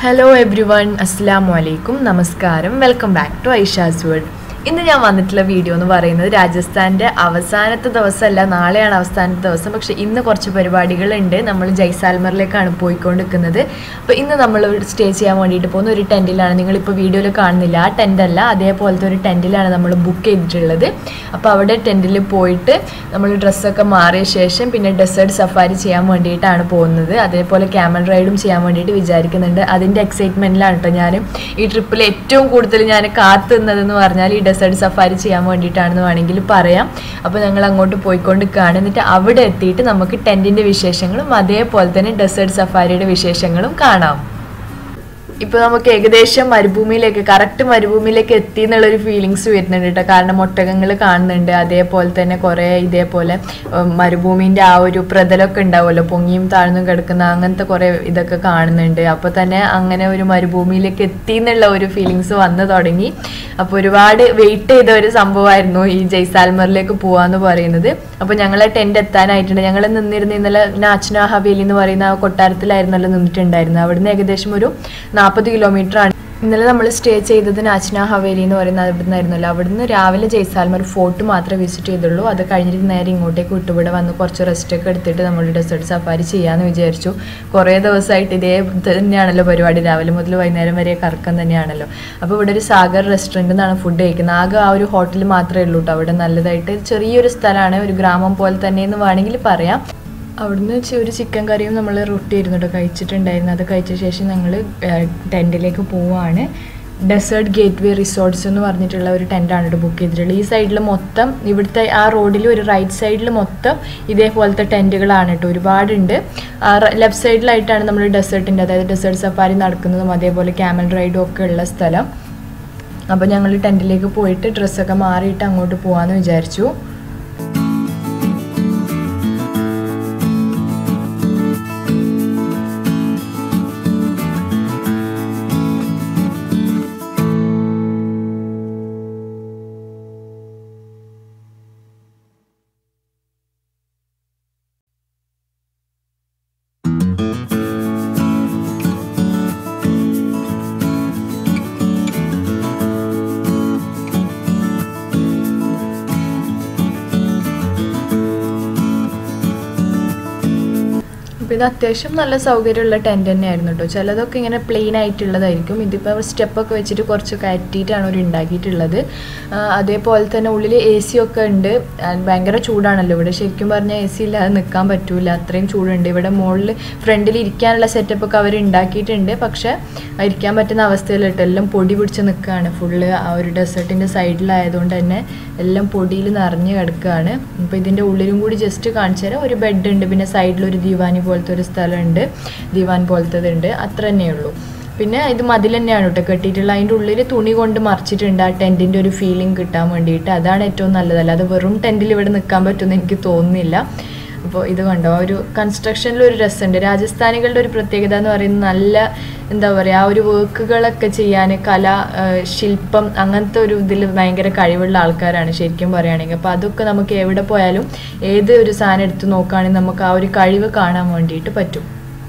Hello every one അസ്സാം വലൈക്കും നമസ്കാരം welcome back to Aisha's world ഇന്ന് ഞാൻ വന്നിട്ടുള്ള വീഡിയോ എന്ന് പറയുന്നത് രാജസ്ഥാൻ്റെ അവസാനത്തെ ദിവസമല്ല നാളെയാണ് അവസാനത്തെ ദിവസം പക്ഷേ ഇന്ന് കുറച്ച് പരിപാടികളുണ്ട് നമ്മൾ ജയ്സാൽമറിലേക്കാണ് പോയിക്കൊണ്ടിരിക്കുന്നത് അപ്പോൾ ഇന്ന് നമ്മൾ സ്റ്റേ ചെയ്യാൻ വേണ്ടിയിട്ട് പോകുന്ന ഒരു ടെൻറ്റിലാണ് നിങ്ങളിപ്പോൾ വീഡിയോയിൽ കാണുന്നില്ല ആ ടെൻ്റ് അല്ല അതേപോലത്തെ ഒരു ടെൻറ്റിലാണ് നമ്മൾ ബുക്ക് ചെയ്തിട്ടുള്ളത് അപ്പോൾ അവിടെ ടെൻറ്റിൽ പോയിട്ട് നമ്മൾ ഡ്രസ്സൊക്കെ മാറിയ ശേഷം പിന്നെ ഡെസേർട്ട് സഫാരി ചെയ്യാൻ വേണ്ടിയിട്ടാണ് പോകുന്നത് അതേപോലെ ക്യാമൽ റൈഡും ചെയ്യാൻ വേണ്ടിയിട്ട് വിചാരിക്കുന്നുണ്ട് അതിൻ്റെ എക്സൈറ്റ്മെൻറ്റിലാണ് കേട്ടോ ഞാൻ ഈ ട്രിപ്പിൽ ഏറ്റവും കൂടുതൽ ഞാൻ കാത്തു നിന്നതെന്ന് പറഞ്ഞാൽ ഈ ഡെസേർട്ട് സഫാരി ചെയ്യാൻ വേണ്ടിയിട്ടാണെന്ന് വേണമെങ്കിൽ പറയാം അപ്പോൾ ഞങ്ങൾ അങ്ങോട്ട് പോയിക്കൊണ്ടിരിക്കുകയാണ് എന്നിട്ട് അവിടെ എത്തിയിട്ട് നമുക്ക് ടെൻറ്റിൻ്റെ വിശേഷങ്ങളും അതേപോലെ തന്നെ ഡെസേർട്ട് സഫാരിയുടെ വിശേഷങ്ങളും കാണാം ഇപ്പൊ നമുക്ക് ഏകദേശം മരുഭൂമിയിലേക്ക് കറക്റ്റ് മരുഭൂമിയിലേക്ക് എത്തി എന്നുള്ളൊരു ഫീലിങ്സ് വരുന്നുണ്ട് കേട്ടോ കാരണം ഒട്ടകങ്ങൾ കാണുന്നുണ്ട് അതേപോലെ തന്നെ കുറേ ഇതേപോലെ ഉം, മരുഭൂമിന്റെ ആ ഒരു പ്രതലമൊക്കെ ഉണ്ടാവുമല്ലോ പൊങ്ങിയും താഴ്ന്നും കിടക്കുന്ന അങ്ങനത്തെ കുറേ ഇതൊക്കെ കാണുന്നുണ്ട് അപ്പോൾ തന്നെ അങ്ങനെ ഒരു മരുഭൂമിയിലേക്ക് എത്തി എന്നുള്ള ഒരു ഫീലിങ്സ് വന്നു തുടങ്ങി അപ്പോൾ ഒരുപാട് വെയിറ്റ് ചെയ്ത ഒരു സംഭവമായിരുന്നു ഈ ജയ്സാൽമറിലേക്ക് പോവാന്ന് പറയുന്നത് അപ്പോൾ ഞങ്ങളെ ടെന്റ് എത്താനായിട്ടുണ്ട് ഞങ്ങൾ നിന്നിരുന്ന ഇന്നലെ നാച്ചന ഹവേലി എന്ന് പറയുന്ന ആ കൊട്ടാരത്തിലായിരുന്നല്ലോ നിന്നിട്ടുണ്ടായിരുന്നത് അവിടുന്ന് ഏകദേശം ഒരു നാൽപ്പത് കിലോമീറ്റർ ആണ് ഇന്നലെ നമ്മൾ സ്റ്റേ ചെയ്തത് നാച്ചന ഹവേലി എന്ന് പറയുന്ന അവിടുന്ന് ആയിരുന്നല്ലോ അവിടുന്ന് രാവിലെ ജയ്സാൽമർ ഫോർട്ട് മാത്രമേ വിസിറ്റ് ചെയ്തുള്ളൂ അത് കഴിഞ്ഞിട്ട് നേരെ ഇങ്ങോട്ടേക്ക് വിട്ടുവിടെ വന്ന് കുറച്ച് റെസ്റ്റ് ഒക്കെ എടുത്തിട്ട് നമ്മൾ ഡെസേർട്ട് സഫാരി ചെയ്യാമെന്ന് വിചാരിച്ചു കുറേ ദിവസമായിട്ട് ഇതേ ഇത് തന്നെയാണല്ലോ പരിപാടി രാവിലെ മുതൽ വൈകുന്നേരം വരെ കറക്കം തന്നെയാണല്ലോ അപ്പോൾ ഇവിടെ ഒരു സാഗർ റെസ്റ്റോറൻറ്റിൽ നിന്നാണ് ഫുഡ് കഴിക്കുന്നത് ആകെ ആ ഒരു ഹോട്ടൽ മാത്രമേ ഉള്ളൂ കേട്ടോ അവിടെ നല്ലതായിട്ട് ചെറിയൊരു സ്ഥലമാണ് ഒരു ഗ്രാമം പോലെ തന്നെ എന്ന് വേണമെങ്കിൽ പറയാം അവിടുന്ന് ചി- ഒരു ചിക്കൻ കറിയും നമ്മൾ റൊട്ടി ആയിരുന്നു കേട്ടോ കഴിച്ചിട്ടുണ്ടായിരുന്നു അത് കഴിച്ച ശേഷം ഞങ്ങൾ ടെൻറ്റിലേക്ക് പോവാണ് ഡെസേർട്ട് ഗേറ്റ് വേ റിസോർട്ട്സ് എന്ന് പറഞ്ഞിട്ടുള്ള ഒരു ടെൻറ്റാണ് കേട്ടോ ബുക്ക് ചെയ്തിട്ടുള്ളത് ഈ സൈഡിൽ മൊത്തം ഇവിടുത്തെ ആ റോഡിൽ ഒരു റൈറ്റ് സൈഡിൽ മൊത്തം ഇതേപോലത്തെ ടെൻറ്റുകളാണ് കേട്ടോ ഒരുപാടുണ്ട് ലെഫ്റ്റ് സൈഡിലായിട്ടാണ് നമ്മൾ ഡെസേർട്ടിൻ്റെ അതായത് ഡെസേർട്ട് സഫാരി നടക്കുന്നതും അതേപോലെ ക്യാമൽ റൈഡും ഒക്കെ ഉള്ള സ്ഥലം അപ്പോൾ ഞങ്ങൾ ടെൻറ്റിലേക്ക് പോയിട്ട് ഡ്രസ്സൊക്കെ മാറിയിട്ട് അങ്ങോട്ട് പോകാമെന്ന് വിചാരിച്ചു അപ്പോൾ ഇത് അത്യാവശ്യം നല്ല സൗകര്യമുള്ള ടെൻറ്റ് തന്നെയായിരുന്നു കേട്ടോ ചിലതൊക്കെ ഇങ്ങനെ പ്ലെയിൻ ആയിട്ടുള്ളതായിരിക്കും ഇതിപ്പോൾ സ്റ്റെപ്പൊക്കെ വെച്ചിട്ട് കുറച്ച് കയറ്റിയിട്ടാണ് അവർ ഉണ്ടാക്കിയിട്ടുള്ളത് ആ, അതേപോലെ തന്നെ ഉള്ളിൽ എ സി ഒക്കെ ഉണ്ട് ആ, ഭയങ്കര ചൂടാണല്ലോ ഇവിടെ ശരിക്കും പറഞ്ഞാൽ എ സി ഇല്ലാതെ നിൽക്കാൻ പറ്റൂല അത്രയും ചൂടുണ്ട് ഇവിടെ മുകളിൽ ഫ്രണ്ടിൽ ഇരിക്കാനുള്ള സെറ്റപ്പ് ഒക്കെ അവർ ഉണ്ടാക്കിയിട്ടുണ്ട് പക്ഷേ ഇരിക്കാൻ പറ്റുന്ന അവസ്ഥയിലിട്ട് എല്ലാം പൊടി പിടിച്ച് നിൽക്കുകയാണ് ഫുള്ള് ആ ഒരു ഡെസേർട്ടിൻ്റെ സൈഡിലായതുകൊണ്ട് തന്നെ എല്ലാം പൊടിയിൽ നിറഞ്ഞ് കിടക്കുകയാണ് അപ്പോൾ ഇതിൻ്റെ ഉള്ളിലും കൂടി ജസ്റ്റ് കാണിച്ചു തരാം ഒരു ബെഡ് ഉണ്ട് പിന്നെ സൈഡിൽ ഒരു ദിവാനി പോലത്തെ ഒരു സ്ഥലമുണ്ട് ദിവാൻ പോലത്തത് ഉണ്ട് അത്ര തന്നെ ഉള്ളൂ പിന്നെ ഇത് മതിൽ തന്നെയാണ് കേട്ടോ കെട്ടിയിട്ടുള്ള അതിൻ്റെ ഉള്ളിൽ തുണി കൊണ്ട് മറിച്ചിട്ടുണ്ട് ആ ടെൻറ്റിൻ്റെ ഒരു ഫീലിംഗ് കിട്ടാൻ വേണ്ടിയിട്ട് അതാണ് ഏറ്റവും നല്ലതല്ല അത് വെറും ടെൻറ്റിൽ ഇവിടെ നിൽക്കാൻ പറ്റുമെന്ന് എനിക്ക് തോന്നുന്നില്ല അപ്പോൾ ഇത് കണ്ടോ ആ ഒരു കൺസ്ട്രക്ഷനിൽ ഒരു രസമുണ്ട് രാജസ്ഥാനികളുടെ ഒരു പ്രത്യേകത എന്ന് പറയുന്നത് നല്ല എന്താ പറയുക ആ ഒരു വർക്കുകളൊക്കെ ചെയ്യാൻ കല ആ, ശില്പം അങ്ങനത്തെ ഒരു ഇതിൽ ഭയങ്കര കഴിവുള്ള ആൾക്കാരാണ് ശരിക്കും പറയുകയാണെങ്കിൽ അപ്പോൾ അതൊക്കെ നമുക്ക് എവിടെ പോയാലും ഏത് ഒരു സാധനം എടുത്ത് നോക്കുകയാണെങ്കിൽ നമുക്ക് ആ ഒരു കഴിവ് കാണാൻ വേണ്ടിയിട്ട് പറ്റും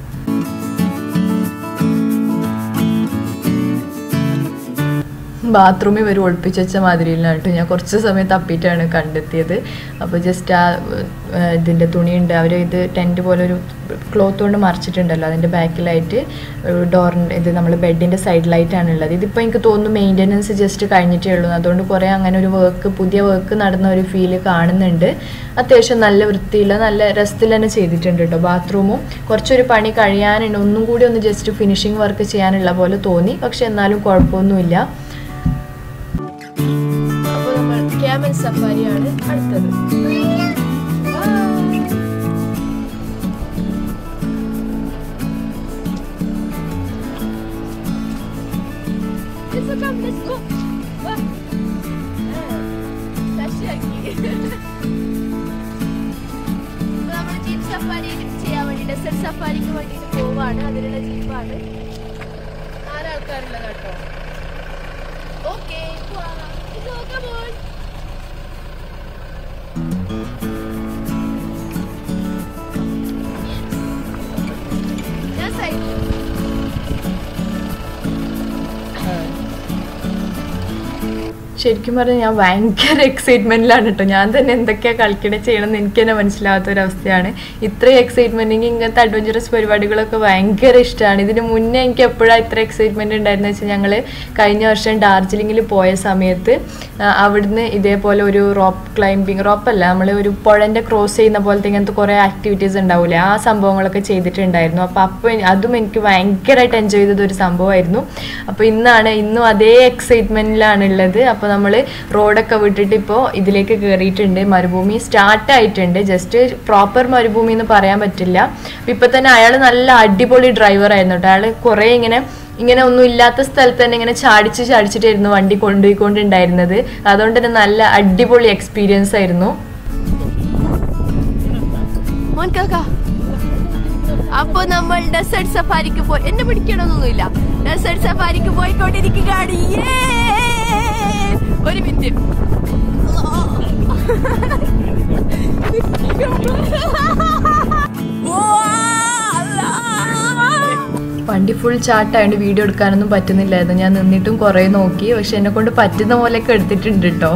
ബാത്റൂമിൽ വരെ ഒളിപ്പിച്ച് വെച്ച മാതിരിയിലാണ് കേട്ടോ ഞാൻ കുറച്ച് സമയം തപ്പിയിട്ടാണ് കണ്ടെത്തിയത് അപ്പോൾ ജസ്റ്റ് ആ ഏഹ്, ഇതിൻ്റെ തുണിയുണ്ട് അവർ ഇത് ടെൻറ്റ് പോലെ ഒരു ക്ലോത്ത് കൊണ്ട് മറിച്ചിട്ടുണ്ടല്ലോ അതിൻ്റെ ബാക്കിലായിട്ട് ഡോറിൻ്റെ ഇത് നമ്മൾ ബെഡിൻ്റെ സൈഡിലായിട്ടാണ് ഉള്ളത് ഇതിപ്പോൾ എനിക്ക് തോന്നുന്നു മെയിൻ്റനൻസ് ജസ്റ്റ് കഴിഞ്ഞിട്ടേ ഉള്ളൂ അതുകൊണ്ട് കുറേ അങ്ങനെ ഒരു വർക്ക് പുതിയ വർക്ക് നടന്ന ഒരു ഫീല് കാണുന്നുണ്ട് അത്യാവശ്യം നല്ല വൃത്തിയില്ല നല്ല രസത്തിൽ തന്നെ ചെയ്തിട്ടുണ്ട് കേട്ടോ ബാത്റൂമും കുറച്ചൊരു പണി കഴിയാനുണ്ട് ഒന്നും കൂടി ഒന്ന് ജസ്റ്റ് ഫിനിഷിങ് വർക്ക് ചെയ്യാനുള്ള പോലെ തോന്നി പക്ഷെ എന്നാലും കുഴപ്പമൊന്നുമില്ല അപ്പോൾ നമ്മൾ ക്യാമൽ സഫാരിയാണ് അടുത്തത് സഫാരിക്ക് വേണ്ടിയിട്ട് പോവാണ് അതിനുള്ള ജീപ്പാണ് നാലാൾക്കാരുള്ളത് കേട്ടോ ഓക്കെ പോവാം ഞാൻ സൈഡിൽ ശരിക്കും പറഞ്ഞാൽ ഞാൻ ഭയങ്കര എക്സൈറ്റ്മെന്റിലാണ് കേട്ടോ ഞാൻ തന്നെ എന്തൊക്കെയാണ് കളിക്കണേ ചെയ്യണമെന്ന് എനിക്ക് തന്നെ മനസ്സിലാവാത്ത ഒരു അവസ്ഥയാണ് ഇത്രയും എക്സൈറ്റ്മെന്റ് ഇങ്ങനത്തെ അഡ്വഞ്ചറസ് പരിപാടികളൊക്കെ ഭയങ്കര ഇഷ്ടമാണ് ഇതിന് മുന്നേ എനിക്ക് എപ്പോഴാണ് ഇത്ര എക്സൈറ്റ്മെന്റ് ഉണ്ടായിരുന്നത് വെച്ചാൽ ഞങ്ങൾ കഴിഞ്ഞ വർഷം ഡാർജിലിംഗിൽ പോയ സമയത്ത് ആ, അവിടുന്ന് ഇതേപോലെ ഒരു റോപ്പ് ക്ലൈംബിങ് റോപ്പല്ല നമ്മൾ ഒരു പുഴൻ്റെ ക്രോസ് ചെയ്യുന്ന പോലത്തെ ഇങ്ങനത്തെ കുറേ ആക്ടിവിറ്റീസ് ഉണ്ടാവില്ലേ ആ സംഭവങ്ങളൊക്കെ ചെയ്തിട്ടുണ്ടായിരുന്നു അപ്പോൾ അപ്പോൾ അതും എനിക്ക് ഭയങ്കരമായിട്ട് എൻജോയ് ചെയ്തത് ഒരു സംഭവമായിരുന്നു അപ്പോൾ ഇന്നാണ് ഇന്നും അതേ എക്സൈറ്റ്മെൻറ്റിലാണ് ഉള്ളത് അപ്പോൾ നമ്മൾ റോഡൊക്കെ വിട്ടിട്ട് ഇപ്പോൾ ഇതിലേക്ക് കയറിയിട്ടുണ്ട് മരുഭൂമി സ്റ്റാർട്ട് ആയിട്ടുണ്ട് ജസ്റ്റ് പ്രോപ്പർ മരുഭൂമി എന്ന് പറയാൻ പറ്റില്ല ഇപ്പം തന്നെ അയാൾ നല്ല അടിപൊളി ഡ്രൈവർ ആയിരുന്നു കേട്ടോ അയാൾ കുറേ ഇങ്ങനെ ഇങ്ങനെ ഒന്നും ഇല്ലാത്ത സ്ഥലത്ത് തന്നെ ഇങ്ങനെ ചാടിച്ച് ചാടിച്ചിട്ടായിരുന്നു വണ്ടി കൊണ്ടുപോയിക്കൊണ്ടുണ്ടായിരുന്നത് അതുകൊണ്ട് തന്നെ നല്ല അടിപൊളി എക്സ്പീരിയൻസ് ആയിരുന്നു മോൻ കാക്ക അപ്പൊ നമ്മൾ ഡെസേർട്ട് സഫാരിക്ക് പോയി എന്നെ പിടിക്കണമെന്നൊന്നുമില്ല ഡെസേർട്ട് സഫാരിക്ക് പോയിക്കൊണ്ടിരിക്കുകയാണ് Yay! ഒരു മിനിറ്റ് വണ്ടി ഫുൾ ചാട്ടായതുകൊണ്ട് വീഡിയോ എടുക്കാനൊന്നും പറ്റുന്നില്ലായിരുന്നു ഞാൻ നിന്നിട്ടും കുറേ നോക്കി പക്ഷെ എന്നെ കൊണ്ട് പറ്റുന്ന പോലെയൊക്കെ എടുത്തിട്ടുണ്ട് കേട്ടോ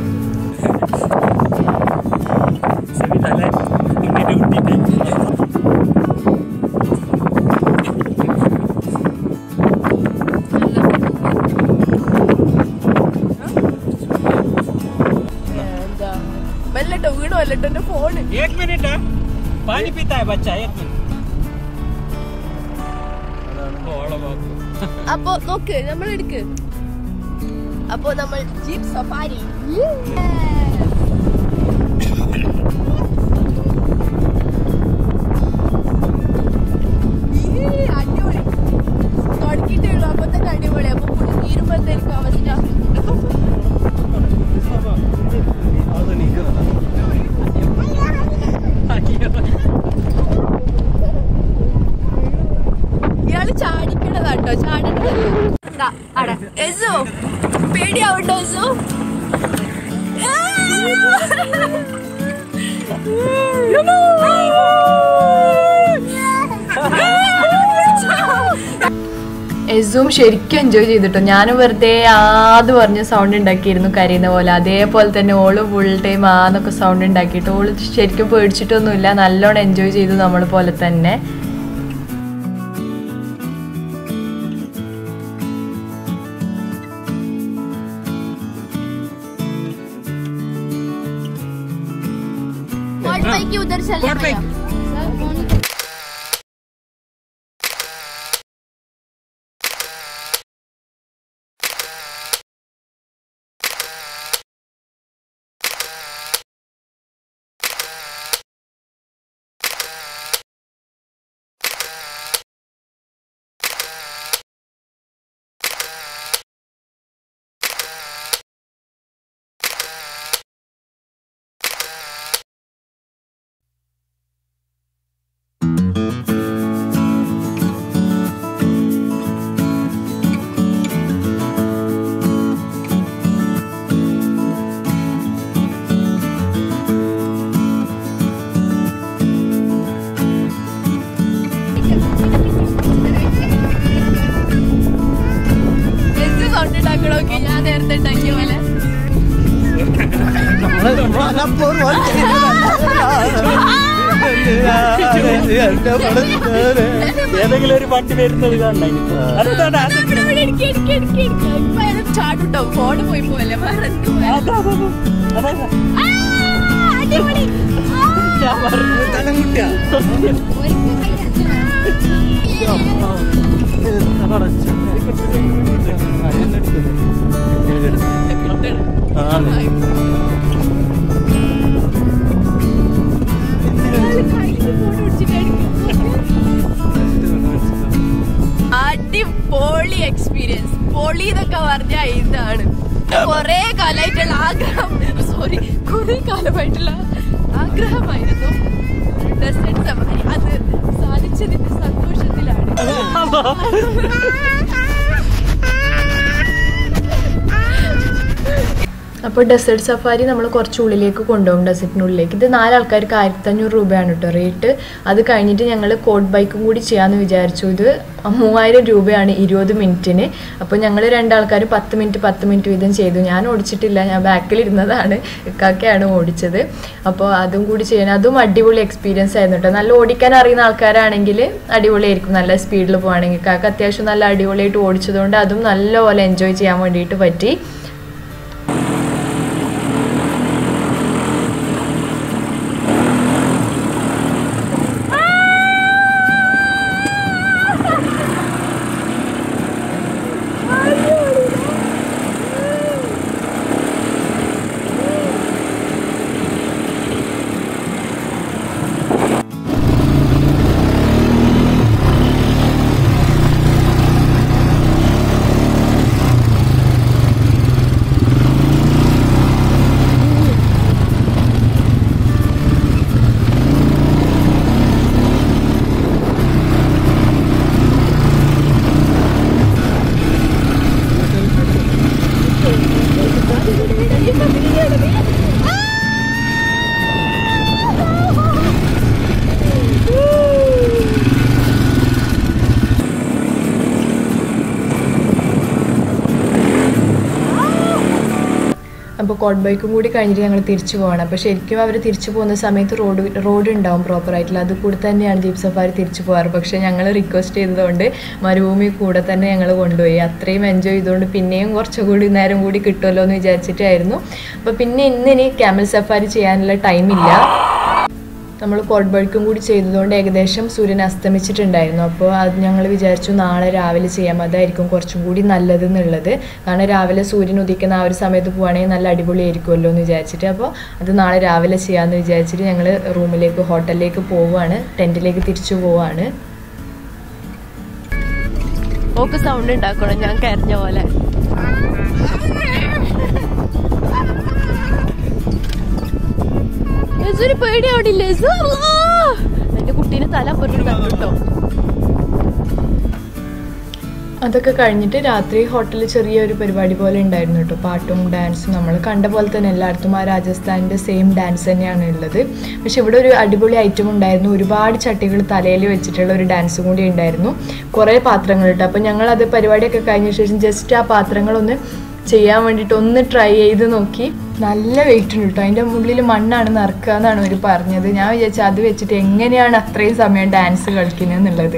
സബി തല ഇങ്ങനെ വിട്ടിട്ട് എന്താ മെല്ലട്ടോ വീണോ അല്ലട്ടോ എന്റെ ഫോണ് एक मिनट है पानी पीता है बच्चा एक मिनट അപ്പൊ നോക്ക് നമ്മൾ എടുക്ക് അപ്പൊ നമ്മൾ ജീപ്പ് സഫാരി അടിപൊളി തുടങ്ങിയിട്ടേ ഉള്ളൂ അപ്പൊ തന്നെ അടിപൊളി അപ്പൊ തീരുമ്പോ എന്തായിരിക്കും അവസ്ഥ ഇയാള് ചാടിക്കണതാട്ടോ ചാടിക്കണ എസു പേടിയാവുണ്ടോ എസു എസും ശരിക്കും എൻജോയ് ചെയ്തിട്ടോ ഞാനും വെറുതെ ആന്ന് പറഞ്ഞ് സൗണ്ട് ഉണ്ടാക്കിയിരുന്നു കരയുന്ന പോലെ അതേപോലെ തന്നെ ഓള് ഫുൾ ടൈം ആന്നൊക്കെ സൗണ്ട് ഉണ്ടാക്കിയിട്ട് ഓള് ശരിക്കും പേടിച്ചിട്ടൊന്നുമില്ല നല്ലോണം എൻജോയ് ചെയ്തു നമ്മൾ പോലെ തന്നെ की उधर चलना Court भैया എന്ത് സൗണ്ട് ഉണ്ടാക്കണോക്കെ ഞാൻ നേരത്തെ ഉണ്ടാക്കിയ പോലെ ഏതെങ്കിലും ഒരു വണ്ടി വരുന്നത് കാണണം അടുത്താണ് ഇവിടെ ഇവിടെ ഇടുക്കി, ഇടുക്കി, ഇടുക്കി, ഇടുക്കി. ഇപ്പൊ അയാൾ ചാടുട്ടോ ഫോണ് പോയി പോലെ വേറെ എന്ത് പോലെ? ആ, അടിപൊളി. ആ, ഇയാള് കയ്യില് phone പിടിച്ചിട്ടായിരിക്കും. അടിപൊളി എക്സ്പീരിയൻസ് പൊളി എന്നൊക്കെ പറഞ്ഞ ഇതാണ് കൊറേ കാലമായിട്ടുള്ള ആഗ്രഹം സോറി കൊറേ കാലമായിട്ടുള്ള ആഗ്രഹമായിരുന്നു ഡെസേർട്ട് സഫാരി അത് സാധിച്ചതിന്റെ സന്തോഷത്തിലാണ് അപ്പോൾ ഡെസേർട്ട് സഫാരി നമ്മൾ കുറച്ച് ഉള്ളിലേക്ക് കൊണ്ടുപോകും ഡെസേർട്ടിനുള്ളിലേക്ക് ഇത് നാലാൾക്കാർക്ക് ആയിരത്തഞ്ഞൂറ് രൂപയാണ് കേട്ടോ റേറ്റ് അത് കഴിഞ്ഞിട്ട് ഞങ്ങൾ കോഡ് ബൈക്കും കൂടി ചെയ്യാമെന്ന് വിചാരിച്ചു ഇത് മൂവായിരം രൂപയാണ് ഇരുപത് മിനിറ്റിന് അപ്പോൾ ഞങ്ങൾ രണ്ടാൾക്കാർ പത്ത് മിനിറ്റ് പത്ത് മിനിറ്റ് വീതം ചെയ്തു ഞാൻ ഓടിച്ചിട്ടില്ല ഞാൻ ബാക്കിൽ ഇരുന്നതാണ് ഇക്കാക്കയാണ് ഓടിച്ചത് അപ്പോൾ അതും കൂടി ചെയ്യാൻ അതും അടിപൊളി എക്സ്പീരിയൻസ് ആയിരുന്നു കേട്ടോ നല്ല ഓടിക്കാൻ അറിയുന്ന ആൾക്കാരാണെങ്കിൽ അടിപൊളിയായിരിക്കും നല്ല സ്പീഡിൽ പോവുകയാണെങ്കിൽ കാക്ക അത്യാവശ്യം നല്ല അടിപൊളിയായിട്ട് ഓടിച്ചതുകൊണ്ട് അതും നല്ലപോലെ എൻജോയ് ചെയ്യാൻ വേണ്ടിയിട്ട് പറ്റി അപ്പോൾ കോട്ട് ബൈക്കും കൂടി കഴിഞ്ഞിട്ട് ഞങ്ങൾ തിരിച്ചു പോകണം അപ്പോൾ ശരിക്കും അവർ തിരിച്ചു പോകുന്ന സമയത്ത് റോഡ് റോഡ് ഉണ്ടാവും പ്രോപ്പറായിട്ടുള്ള അത് കൂടെ തന്നെയാണ് ജീപ്പ് സഫാരി തിരിച്ചു പോകാറ് പക്ഷേ ഞങ്ങൾ റിക്വസ്റ്റ് ചെയ്തതുകൊണ്ട് മരുഭൂമി കൂടെ തന്നെ ഞങ്ങൾ കൊണ്ടുപോയി അത്രയും എൻജോയ് ചെയ്തുകൊണ്ട് പിന്നെയും കുറച്ചുകൂടി നേരം കൂടി കിട്ടുമല്ലോ എന്ന് വിചാരിച്ചിട്ടായിരുന്നു അപ്പോൾ പിന്നെ ഇന്നിനി ക്യാമൽ സഫാരി ചെയ്യാനുള്ള ടൈമില്ല നമ്മൾ കോട്ട് ബൈക്കും കൂടി ചെയ്തതുകൊണ്ട് ഏകദേശം സൂര്യൻ അസ്തമിച്ചിട്ടുണ്ടായിരുന്നു അപ്പോൾ അത് ഞങ്ങൾ വിചാരിച്ചു നാളെ രാവിലെ ചെയ്യാം അതായിരിക്കും കുറച്ചും കൂടി നല്ലത് എന്നുള്ളത് കാരണം രാവിലെ സൂര്യൻ ഉദിക്കുന്ന ആ ഒരു സമയത്ത് പോവുകയാണെങ്കിൽ നല്ല അടിപൊളിയായിരിക്കുമല്ലോ എന്ന് വിചാരിച്ചിട്ട് അപ്പോൾ അത് നാളെ രാവിലെ ചെയ്യാമെന്ന് വിചാരിച്ചിട്ട് ഞങ്ങൾ റൂമിലേക്ക് ഹോട്ടലിലേക്ക് പോവുകയാണ് ടെൻറ്റിലേക്ക് തിരിച്ചു പോവുകയാണ് ഓക്ക് സൗണ്ട് ഉണ്ടാക്കണം ഞാൻ കരഞ്ഞ പോലെ ഒരു പേടി അവിടെ ഇല്ലേ എന്റെ കുട്ടീനെ തല പൊരുണ്ട് കേട്ടോ അതൊക്കെ കഴിഞ്ഞിട്ട് രാത്രി ഹോട്ടലിൽ ചെറിയൊരു പരിപാടി പോലെ ഉണ്ടായിരുന്നു കേട്ടോ പാട്ടും ഡാൻസും നമ്മൾ കണ്ട പോലെ തന്നെ എല്ലായിടത്തും ആ രാജസ്ഥാനിൻ്റെ സെയിം ഡാൻസ് തന്നെയാണ് ഉള്ളത് പക്ഷെ ഇവിടെ ഒരു അടിപൊളി ഐറ്റം ഉണ്ടായിരുന്നു ഒരുപാട് ചട്ടികൾ തലയിൽ വെച്ചിട്ടുള്ള ഒരു ഡാൻസും കൂടി ഉണ്ടായിരുന്നു കുറേ പാത്രങ്ങൾ കേട്ടോ അപ്പോൾ ഞങ്ങൾ അത് പരിപാടിയൊക്കെ കഴിഞ്ഞ ശേഷം ജസ്റ്റ് ആ പാത്രങ്ങളൊന്ന് ചെയ്യാൻ വേണ്ടിയിട്ട് ഒന്ന് ട്രൈ ചെയ്ത് നോക്കി നല്ല വെയിറ്റ് ഉണ്ട് കേട്ടോ അതിൻ്റെ ഉള്ളിൽ മണ്ണാണ് നിറക്കുക എന്നാണ് അവർ പറഞ്ഞത് ഞാൻ വിചാരിച്ചു അത് വെച്ചിട്ട് എങ്ങനെയാണ് അത്രയും സമയം ഡാൻസ് കളിക്കുന്നത് എന്നുള്ളത്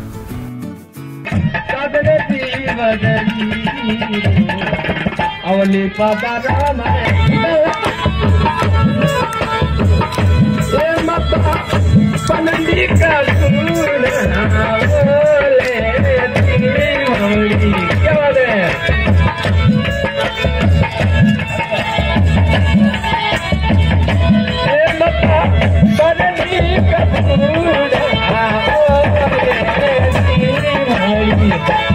ಅವಲಿ ಪಾಪ ರಾಮ ಮತ್ತ ಪನಂದಿ ಕಸೂರ ಓಲೆ ತಿಳಿ ಯಾವದೆ ಮತ್ತ ಪನಂದಿ ಕಸೂರ ಓಲೆ ತಿಳಿ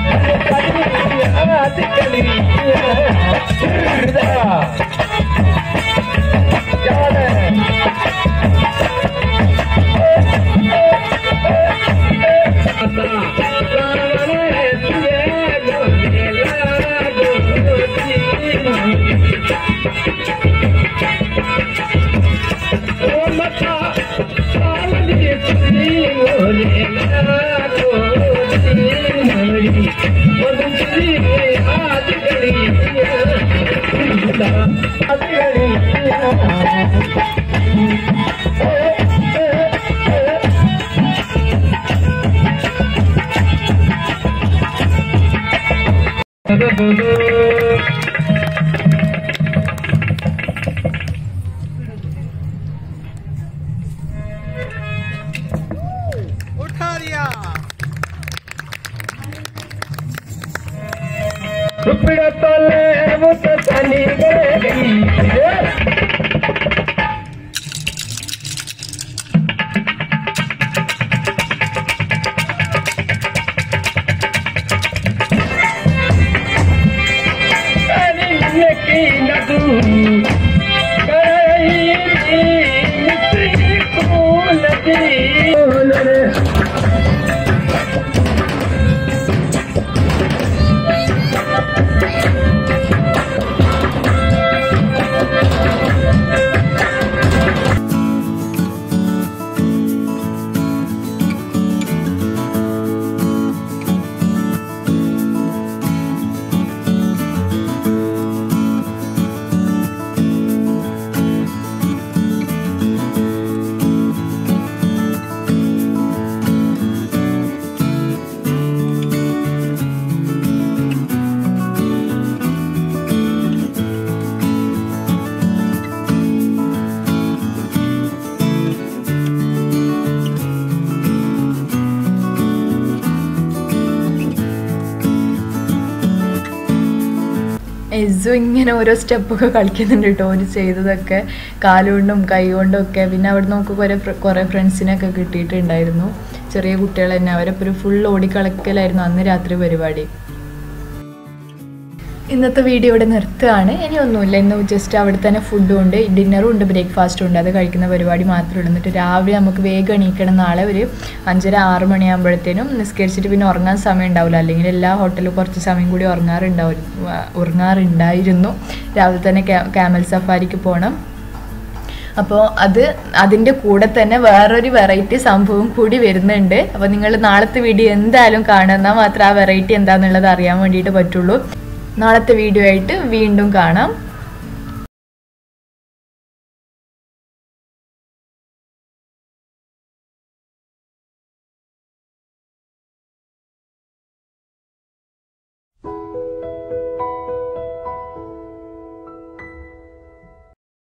ಉಪ್ಪಿಡ ತೊಲೆ ಮುತ್ತ ತನಿಗೆ ನಗು ಕರೈ ಮಿತ್ರಿ ಕೂಲದಿ ഇൻസു ഇങ്ങനെ ഓരോ സ്റ്റെപ്പൊക്കെ കളിക്കുന്നുണ്ട് കേട്ടോ ഒരു ചെയ്തതൊക്കെ കാലുകൊണ്ടും കൈ കൊണ്ടും ഒക്കെ പിന്നെ അവിടെ നമുക്ക് കുറേ ഫ്ര- കുറേ ഫ്രണ്ട്സിനൊക്കെ കിട്ടിയിട്ടുണ്ടായിരുന്നു ചെറിയ കുട്ടികൾ തന്നെ അവരൊപ്പം ഒരു ഫുൾ ഓടിക്കളക്കലായിരുന്നു അന്ന് രാത്രി പരിപാടി ഇന്നത്തെ വീഡിയോ ഇവിടെ നിർത്തുകയാണ് ഇനി ഒന്നുമില്ല ഇന്ന് ജസ്റ്റ് അവിടെ തന്നെ ഫുഡും ഉണ്ട് ഡിന്നറും ഉണ്ട് ബ്രേക്ക്ഫാസ്റ്റും ഉണ്ട് അത് കഴിക്കുന്ന പരിപാടി മാത്രമേ ഉള്ളൂ എന്നിട്ട് രാവിലെ നമുക്ക് വേഗം എണീക്കണം നാളെ ഒരു അഞ്ചര ആറ് മണിയാകുമ്പോഴത്തേനും നിസ്കരിച്ചിട്ട് പിന്നെ ഉറങ്ങാൻ സമയം ഉണ്ടാവില്ല അല്ലെങ്കിൽ എല്ലാ ഹോട്ടലിലും കുറച്ച് സമയം കൂടി ഉറങ്ങാറുണ്ടാവും ഉറങ്ങാറുണ്ടായിരുന്നു രാവിലെ തന്നെ ക്യാമൽ സഫാരിക്ക് പോകണം അപ്പോൾ അത് അതിൻ്റെ കൂടെ തന്നെ വേറൊരു വെറൈറ്റി സംഭവം കൂടി വരുന്നുണ്ട് അപ്പോൾ നിങ്ങൾ നാളത്തെ വീഡിയോ എന്തായാലും കാണുക എന്നാൽ മാത്രമേ ആ വെറൈറ്റി എന്താണെന്നുള്ളത് അറിയാൻ വേണ്ടിയിട്ട് പറ്റുള്ളൂ നാളത്തെ വീഡിയോ ആയിട്ട് വീണ്ടും കാണാം